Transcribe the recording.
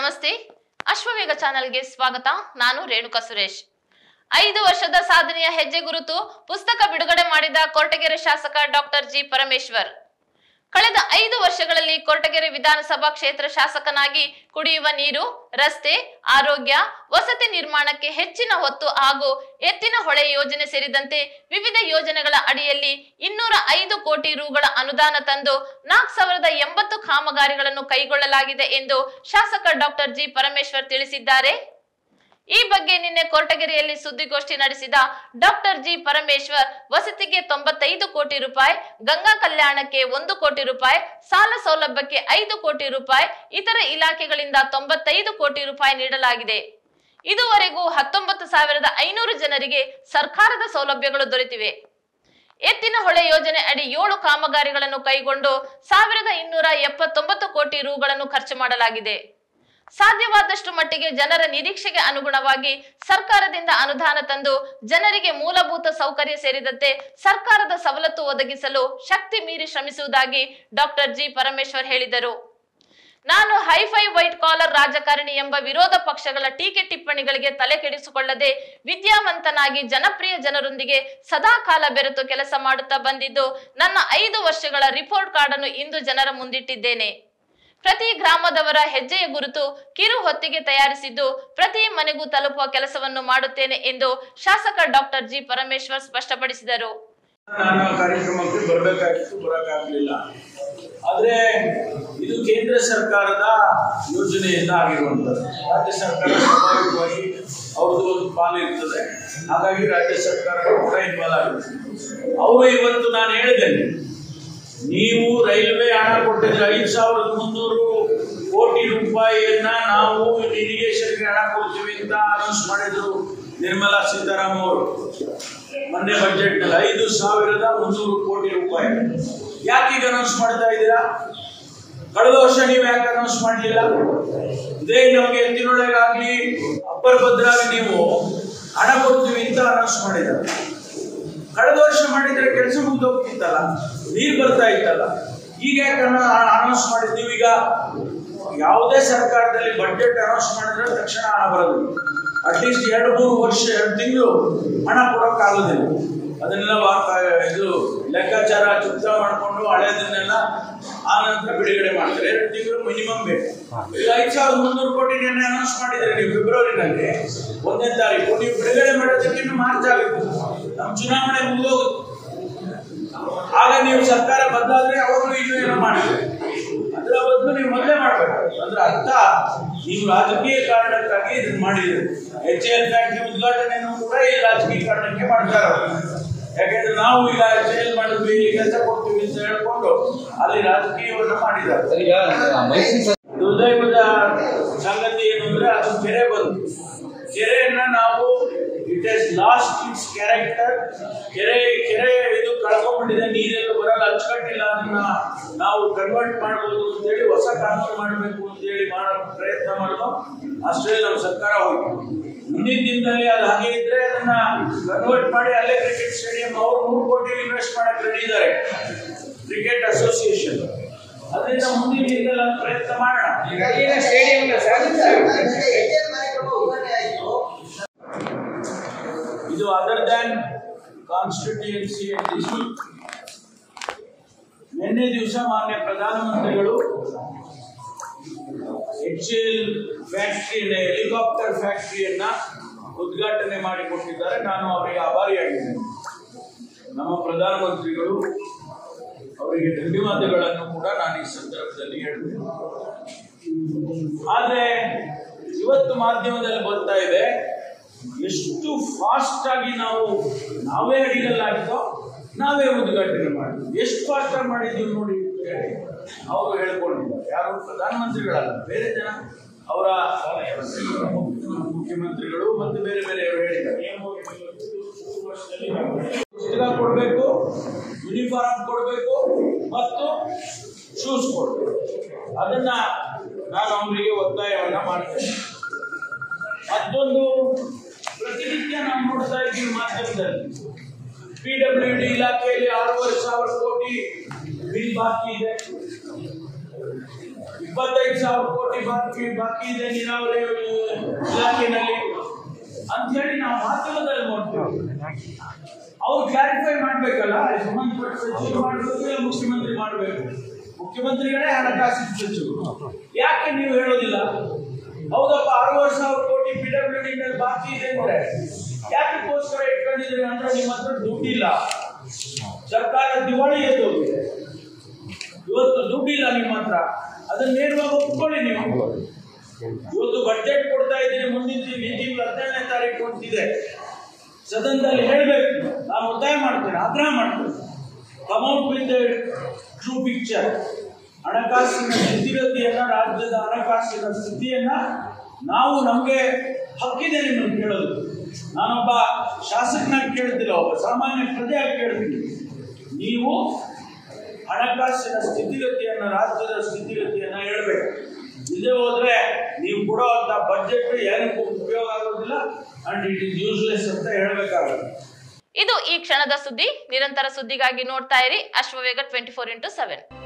ನಮಸ್ತೆ ಅಶ್ವವೇಗ ಚಾನೆಲ್ಗೆ ಸ್ವಾಗತ ನಾನು ರೇಣುಕಾ ಸುರೇಶ್ ಐದು ವರ್ಷದ ಸಾಧನೆಯ ಹೆಜ್ಜೆ ಗುರುತು ಪುಸ್ತಕ ಬಿಡುಗಡೆ ಮಾಡಿದ ಕೊರಟಗೆರೆ ಶಾಸಕ ಡಾಕ್ಟರ್ ಜಿ ಪರಮೇಶ್ವರ್ ಕಳೆದ ಐದು ವರ್ಷಗಳಲ್ಲಿ ಕೊರಟಗೆರೆ ವಿಧಾನಸಭಾ ಕ್ಷೇತ್ರ ಶಾಸಕನಾಗಿ ಕುಡಿಯುವ ನೀರು ರಸ್ತೆ ಆರೋಗ್ಯ ವಸತಿ ನಿರ್ಮಾಣಕ್ಕೆ ಹೆಚ್ಚಿನ ಒತ್ತು ಹಾಗೂ ಎತ್ತಿನ ಹೊಳೆ ಯೋಜನೆ ಸೇರಿದಂತೆ ವಿವಿಧ ಯೋಜನೆಗಳ ಅಡಿಯಲ್ಲಿ ಇನ್ನೂರ ಐದು ಕೋಟಿ ರುಗಳ ಅನುದಾನ ತಂದು ನಾಲ್ಕು ಸಾವಿರದ ಎಂಬತ್ತು ಕಾಮಗಾರಿಗಳನ್ನು ಕೈಗೊಳ್ಳಲಾಗಿದೆ ಎಂದು ಶಾಸಕ ಡಾಕ್ಟರ್ ಜಿ ಪರಮೇಶ್ವರ್ ತಿಳಿಸಿದ್ದಾರೆ ಈ ಬಗ್ಗೆ ನಿನ್ನೆ ಕೊರಟಗೆರೆಯಲ್ಲಿ ಸುದ್ದಿಗೋಷ್ಠಿ ನಡೆಸಿದ ಡಾಕ್ಟರ್ ಜಿ ಪರಮೇಶ್ವರ್ ವಸತಿಗೆ ತೊಂಬತ್ತೈದು ಕೋಟಿ ರೂಪಾಯಿ ಗಂಗಾ ಕಲ್ಯಾಣಕ್ಕೆ ಒಂದು ಕೋಟಿ ರೂಪಾಯಿ ಸಾಲ ಸೌಲಭ್ಯಕ್ಕೆ ಐದು ಕೋಟಿ ರೂಪಾಯಿ ಇತರ ಇಲಾಖೆಗಳಿಂದ ತೊಂಬತ್ತೈದು ಕೋಟಿ ರೂಪಾಯಿ ನೀಡಲಾಗಿದೆ ಇದುವರೆಗೂ ಹತ್ತೊಂಬತ್ತು ಸಾವಿರದ ಐನೂರು ಜನರಿಗೆ ಸರ್ಕಾರದ ಸೌಲಭ್ಯಗಳು ದೊರೆತಿವೆ ಎತ್ತಿನ ಹೊಳೆ ಯೋಜನೆ ಅಡಿ ಏಳು ಕಾಮಗಾರಿಗಳನ್ನು ಕೈಗೊಂಡು ಸಾವಿರದ ಇನ್ನೂರ ಎಪ್ಪತ್ತೊಂಬತ್ತು ಕೋಟಿ ರುಗಳನ್ನು ಖರ್ಚು ಮಾಡಲಾಗಿದೆ ಸಾಧ್ಯವಾದಷ್ಟು ಮಟ್ಟಿಗೆ ಜನರ ನಿರೀಕ್ಷೆಗೆ ಅನುಗುಣವಾಗಿ ಸರ್ಕಾರದಿಂದ ಅನುದಾನ ತಂದು ಜನರಿಗೆ ಮೂಲಭೂತ ಸೌಕರ್ಯ ಸೇರಿದಂತೆ ಸರ್ಕಾರದ ಸವಲತ್ತು ಒದಗಿಸಲು ಶಕ್ತಿ ಮೀರಿ ಶ್ರಮಿಸುವುದಾಗಿ ಡಾಕ್ಟರ್ ಜಿ ಪರಮೇಶ್ವರ್ ಹೇಳಿದರು ನಾನು ಹೈಫೈ ವೈಟ್ ಕಾಲರ್ ರಾಜಕಾರಣಿ ಎಂಬ ವಿರೋಧ ಪಕ್ಷಗಳ ಟೀಕೆ ಟಿಪ್ಪಣಿಗಳಿಗೆ ತಲೆ ಕೆಡಿಸಿಕೊಳ್ಳದೆ ವಿದ್ಯಾವಂತನಾಗಿ ಜನಪ್ರಿಯ ಜನರೊಂದಿಗೆ ಸದಾ ಕಾಲ ಬೆರೆತು ಕೆಲಸ ಮಾಡುತ್ತಾ ಬಂದಿದ್ದು ನನ್ನ ಐದು ವರ್ಷಗಳ ರಿಪೋರ್ಟ್ ಕಾರ್ಡ್ ಅನ್ನು ಇಂದು ಜನರ ಮುಂದಿಟ್ಟಿದ್ದೇನೆ ಪ್ರತಿ ಗ್ರಾಮದವರ ಹೆಜ್ಜೆಯ ಗುರುತು ಕಿರು ಹೊತ್ತಿಗೆ ತಯಾರಿಸಿದ್ದು ಪ್ರತಿ ಮನೆಗೂ ತಲುಪುವ ಕೆಲಸವನ್ನು ಮಾಡುತ್ತೇನೆ ಎಂದು ಶಾಸಕ ಡಾಕ್ಟರ್ ಜಿ ಪರಮೇಶ್ವರ್ ಸ್ಪಷ್ಟಪಡಿಸಿದರು ನಾನು ಆ ಕಾರ್ಯಕ್ರಮಕ್ಕೆ ಬರಬೇಕಾಗಿತ್ತು ಬರೋಕ್ಕಾಗಲಿಲ್ಲ ಆದರೆ ಇದು ಕೇಂದ್ರ ಸರ್ಕಾರದ ಯೋಜನೆಯಿಂದ ಆಗಿರುವಂಥದ್ದು ರಾಜ್ಯ ಸರ್ಕಾರ ಸ್ವಾಭಾವಿಕವಾಗಿ ಅವ್ರದ್ದು ಒಂದು ಪಾಲು ಇರ್ತದೆ ಹಾಗಾಗಿ ರಾಜ್ಯ ಸರ್ಕಾರ ಕೂಡ ಇನ್ವಾಲ್ವ್ ಆಗುತ್ತೆ ಅವರು ಇವತ್ತು ನಾನು ಹೇಳಿದ್ದೇನೆ ನೀವು ರೈಲ್ವೆ ಹಣ ಕೊಟ್ಟಿದ್ರೆ ಐದು ಸಾವಿರದ ಮುನ್ನೂರು ಕೋಟಿ ರೂಪಾಯಿಯನ್ನ ನಾವು ಇರಿಗೇಷನ್ಗೆ ಹಣ ಕೊಡ್ತೀವಿ ಅಂತ ಅನೌನ್ಸ್ ಮಾಡಿದ್ರು ನಿರ್ಮಲಾ ಸೀತಾರಾಮನ್ ಅವರು ಮೊನ್ನೆ ಬಜೆಟ್ನಲ್ಲಿ ಐದು ಸಾವಿರದ ಮುನ್ನೂರು ಕೋಟಿ ರೂಪಾಯಿ ಯಾಕೆ ಈಗ ಅನೌನ್ಸ್ ಮಾಡ್ತಾ ಇದ್ದೀರಾ ಕಳೆದ ವರ್ಷ ನೀವು ಯಾಕೆ ಅನೌನ್ಸ್ ಮಾಡಲಿಲ್ಲ ಇದೇ ನಮಗೆ ಎತ್ತಿನೊಳಗಾಗ್ಲಿ ಅಪ್ಪರ್ ಭದ್ರಾಗಿ ನೀವು ಹಣ ಕೊಡ್ತೀವಿ ಅಂತ ಅನೌನ್ಸ್ ಮಾಡಿದ್ದಾರೆ ಕಳೆದ ವರ್ಷ ಮಾಡಿದ್ರೆ ಕೆಲಸ ಮುಗ್ದೋಗ್ತಿತ್ತಲ್ಲ ನೀರು ಬರ್ತಾ ಇತ್ತಲ್ಲ ಈಗ ಯಾಕೆ ಅನೌನ್ಸ್ ಮಾಡಿದ್ ನೀವೀಗ ಯಾವುದೇ ಸರ್ಕಾರದಲ್ಲಿ ಬಡ್ಜೆಟ್ ಅನೌನ್ಸ್ ಮಾಡಿದ್ರೆ ತಕ್ಷಣ ಹಣ ಬರೋದಿಲ್ಲ ಅಟ್ಲೀಸ್ಟ್ ಎರಡು ಮೂರು ವರ್ಷ ಎರಡು ತಿಂಗಳು ಹಣ ಕೊಡೋಕ್ಕಾಗೋದಿಲ್ಲ ಅದನ್ನೆಲ್ಲ ವಾ- ಇದು ಲೆಕ್ಕಾಚಾರ ಚುಕ್ತ ಮಾಡಿಕೊಂಡು ಹಳೆಯದನ್ನೆಲ್ಲ ಆ ನಂತರ ಬಿಡುಗಡೆ ಮಾಡ್ತಾರೆ ಎರಡು ತಿಂಗಳು ಮಿನಿಮಮ್ ಬೇಕು ಈಗ ಐದು ಸಾವಿರದ ಮುನ್ನೂರು ಕೋಟಿ ನೆನ್ನೆ ಅನೌನ್ಸ್ ಮಾಡಿದ್ರೆ ನೀವು ಫೆಬ್ರವರಿನಲ್ಲಿ ಒಂದನೇ ತಾರೀಕು ನೀವು ಬಿಡುಗಡೆ ಮಾಡೋದಕ್ಕೆ ಇನ್ನು ಮಾರ್ಚ್ ಆಗುತ್ತೆ ನಮ್ಮ ಚುನಾವಣೆ ಮುಗಿದೋಗುತ್ತೆ ಆಗ ನೀವು ಸರ್ಕಾರ ಬದಲಾದ್ರೆ ಅವಾಗಲೂ ಇನ್ನೂ ಏನೋ ಮಾಡಿದ್ರೆ ಅದರ ಬದಲು ನೀವು ಮೊದಲೇ ಮಾಡಬೇಕು ಅಂದ್ರೆ ಅರ್ಥ ನೀವು ರಾಜಕೀಯ ಕಾರಣಕ್ಕಾಗಿ ಇದನ್ನ ಮಾಡಿದ್ರೆ ಎಚ್ ಎಲ್ ಫ್ಯಾಕ್ಟ್ರಿ ಉದ್ಘಾಟನೆಯನ್ನು ಕೂಡ ಈ ರಾಜಕೀಯ ಕಾರಣಕ್ಕೆ ಮಾಡ್ತಾರೆ ಅವ್ರು. ಯಾಕೆಂದ್ರೆ ನಾವು ಈಗ ಎಚ್ ಎಲ್ ಮಾಡಿದ್ವಿ ಇಲ್ಲಿ ಕೆಲಸ ಕೊಡ್ತೀವಿ ಅಂತ ಹೇಳ್ಕೊಂಡು ಅಲ್ಲಿ ರಾಜಕೀಯವನ್ನು ಮಾಡಿದ್ದಾರೆ ಈಗ ಮೈಸೂರು ದುರ್ದೈವದ ಸಂಗತಿ ಏನು ಅಂದ್ರೆ ಅದು ಕೆರೆ ಬಂತು ಕೆರೆಯನ್ನ ನಾವು it is lost its character ಕೆರೆ ಕೆರೆ ಇದು ಕಳ್ಕೊಂಡ್ಬಿಟ್ಟಿದೆ ನೀರೆಲ್ಲ ಬರಲ್ಲ ಅಚ್ಚುಕಟ್ಟಿಲ್ಲ ಅದನ್ನ ನಾವು ಕನ್ವರ್ಟ್ ಮಾಡ್ಬೋದು ಅಂತೇಳಿ ಹೊಸ ಕಾನೂನು ಮಾಡಬೇಕು ಅಂತೇಳಿ ಮಾಡೋ ಪ್ರಯತ್ನ ಮಾಡಿದ್ರು ಅಷ್ಟರಲ್ಲಿ ನಮ್ಮ ಸರ್ಕಾರ ಹೋಯ್ತು ಮುಂದಿನ ದಿನದಲ್ಲಿ ಅದು ಹಾಗೆ ಇದ್ರೆ ಅದನ್ನ ಕನ್ವರ್ಟ್ ಮಾಡಿ ಅಲ್ಲೇ ಕ್ರಿಕೆಟ್ ಸ್ಟೇಡಿಯಂ ಅವ್ರು ಮೂರು ಕೋಟಿ ಇನ್ವೆಸ್ಟ್ ಮಾಡಕ್ ರೆಡಿ ಇದ್ದಾರೆ ಕ್ರಿಕೆಟ್ ಅಸೋಸಿಯೇಷನ್ ಅದರಿಂದ ಮುಂದಿನ ದಿನದಲ್ಲಿ ಅದು ಪ್ರಯತ್ನ ಮಾಡೋಣ ಇದು ಅದರ್ ದ್ಯಾನ್ ಕಾನ್ಸ್ಟಿಟ್ಯೂಯನ್ಸಿ ನಿನ್ನೆ ದಿವಸ ಮಾನ್ಯ ಪ್ರಧಾನಮಂತ್ರಿಗಳು ಎಚ್ ಎಲ್ ಫ್ಯಾಕ್ಟರಿನ ಹೆಲಿಕಾಪ್ಟರ್ ಫ್ಯಾಕ್ಟರಿಯನ್ನ ಉದ್ಘಾಟನೆ ಮಾಡಿಕೊಟ್ಟಿದ್ದಾರೆ ನಾನು ಅವರಿಗೆ ಆಭಾರಿಯಾಗಿದ್ದೇನೆ ನಮ್ಮ ಪ್ರಧಾನಮಂತ್ರಿಗಳು ಅವರಿಗೆ ಧನ್ಯವಾದಗಳನ್ನು ಕೂಡ ನಾನು ಈ ಸಂದರ್ಭದಲ್ಲಿ ಹೇಳ್ತೇನೆ ಆದ್ರೆ ಇವತ್ತು ಮಾಧ್ಯಮದಲ್ಲಿ ಬರ್ತಾ ಇದೆ ಎಷ್ಟು ಫಾಸ್ಟ್ ಆಗಿ ನಾವು ನಾವೇ ಅಡಿಗಲ್ಲಾಗಿದ್ದೋ ನಾವೇ ಉದ್ಘಾಟನೆ ಮಾಡಿದ್ವಿ ಎಷ್ಟು ಫಾಸ್ಟ್ ಆಗಿ ಮಾಡಿದ್ದೀವಿ ನೋಡಿ ಅಂತ ಹೇಳಿ ಅವರು ಹೇಳ್ಕೊಂಡಿದ್ದಾರೆ ಯಾರು ಪ್ರಧಾನಮಂತ್ರಿಗಳಲ್ಲ ಬೇರೆ ಜನ ಅವರ ಮುಖ್ಯಮಂತ್ರಿಗಳು ಮತ್ತು ಬೇರೆ ಬೇರೆಯವರು ಹೇಳಿದ್ದಾರೆ ಪುಸ್ತಕ ಕೊಡಬೇಕು ಯೂನಿಫಾರ್ಮ್ ಕೊಡಬೇಕು ಮತ್ತು ಶೂಸ್ ಕೊಡಬೇಕು ಅದನ್ನ ನಾನು ಅವರಿಗೆ ಒತ್ತಾಯವನ್ನ ಮಾಡ್ತೇನೆ ಮತ್ತೊಂದು ಪ್ರತಿನಿತ್ಯ ನಾವು ನೋಡ್ತಾ ಇದ್ದೀವಿ ಮಾಧ್ಯಮದಲ್ಲಿ ಪಿ ಡಬ್ಲ್ಯೂ ಡಿ ಇಲಾಖೆಯಲ್ಲಿ ಆರೂವರೆ ಸಾವಿರ ಕೋಟಿ ಬಿಲ್ ಬಾಕಿ ಇದೆ ಇಪ್ಪತ್ತೈದು ಸಾವಿರ ಕೋಟಿ ಬಾಕಿ ಬಾಕಿ ಇದೆ ನೀರಾವರಿ ಇಲಾಖೆನಲ್ಲಿ ಅಂತ ಹೇಳಿ ನಾವು ಮಾಧ್ಯಮದಲ್ಲಿ ನೋಡ್ತೀವಿ ಅವ್ರು ಕ್ಲಾರಿಫೈ ಮಾಡ್ಬೇಕಲ್ಲ ಸಂಬಂಧಪಟ್ಟ ಸಚಿವರು ಮಾಡಬೇಕು ಇಲ್ಲ ಮುಖ್ಯಮಂತ್ರಿ ಮಾಡಬೇಕು ಮುಖ್ಯಮಂತ್ರಿಗಳೇ ಹಣಕಾಸಿನ ಸಚಿವರು ಯಾಕೆ ನೀವು ಹೇಳೋದಿಲ್ಲ ಹೌದಪ್ಪ ಅರವತ್ತು ಸಾವಿರ ಕೋಟಿ ಪಿ ಡಬ್ಲ್ಯೂ ಡಿ ಮೇಲೆ ಬಾಕಿ ಇದೆ ಅಂದ್ರೆ ಯಾಕಕ್ಕೋಸ್ಕರ ಇಟ್ಕೊಂಡಿದ್ರಿ ಅಂದ್ರೆ ನಿಮ್ಮ ಹತ್ರ ದುಡ್ಡಿಲ್ಲ ಸರ್ಕಾರ ದಿವಾಳಿ ಎದ್ದು ಹೋಗಿದೆ ಇವತ್ತು ದುಡ್ಡಿಲ್ಲ ನಿಮ್ಮ ಹತ್ರ ಅದನ್ನ ನೇರವಾಗಿ ಒಪ್ಕೊಳ್ಳಿ ನೀವು ಇವತ್ತು ಬಡ್ಜೆಟ್ ಕೊಡ್ತಾ ಇದ್ದೀನಿ ಮುಂದಿನ ತಿಂಗಳು ಈ ತಿಂಗಳು ಹದಿನೇಳನೇ ತಾರೀಕು ಅಂತಿದೆ ಸದನದಲ್ಲಿ ಹೇಳಬೇಕು ನಾನು ಒತ್ತಾಯ ಮಾಡ್ತೇನೆ ಆಗ್ರಹ ಮಾಡ್ತೇನೆ ಕಮೌಟ್ ವಿತ್ ಟ್ರೂ ಪಿಕ್ಚರ್ ಹಣಕಾಸಿನ ಸ್ಥಿತಿಗತಿಯನ್ನ ರಾಜ್ಯದ ಹಣಕಾಸಿನ ಸ್ಥಿತಿಯನ್ನ ನಾವು ನಮಗೆ ಹಕ್ಕಿದೆ ನಿಮ್ಮನ್ನು ಕೇಳೋದು ನಾನೊಬ್ಬ ಶಾಸಕನಾಗಿ ಕೇಳ್ತಿಲ್ಲ ಒಬ್ಬ ಸಾಮಾನ್ಯ ಪ್ರಜೆಯಾಗಿ ಕೇಳ್ತೀನಿ ನೀವು ಹಣಕಾಸಿನ ಸ್ಥಿತಿಗತಿಯನ್ನ ರಾಜ್ಯದ ಸ್ಥಿತಿಗತಿಯನ್ನ ಹೇಳ್ಬೇಕು ಇಲ್ಲದೆ ಹೋದ್ರೆ ನೀವು ಕೊಡುವಂತ ಬಜೆಟ್ ಏನಕ್ಕೂ ಉಪಯೋಗ ಆಗೋದಿಲ್ಲ ಅಂಡ್ ಇಟ್ ಇಸ್ ಯೂಸ್ಲೆಸ್ ಅಂತ ಹೇಳ್ಬೇಕಾಗುತ್ತೆ ಇದು ಈ ಕ್ಷಣದ ಸುದ್ದಿ ನಿರಂತರ ಸುದ್ದಿಗಾಗಿ ನೋಡ್ತಾ ಇರಿ Ashwavega twenty four into seven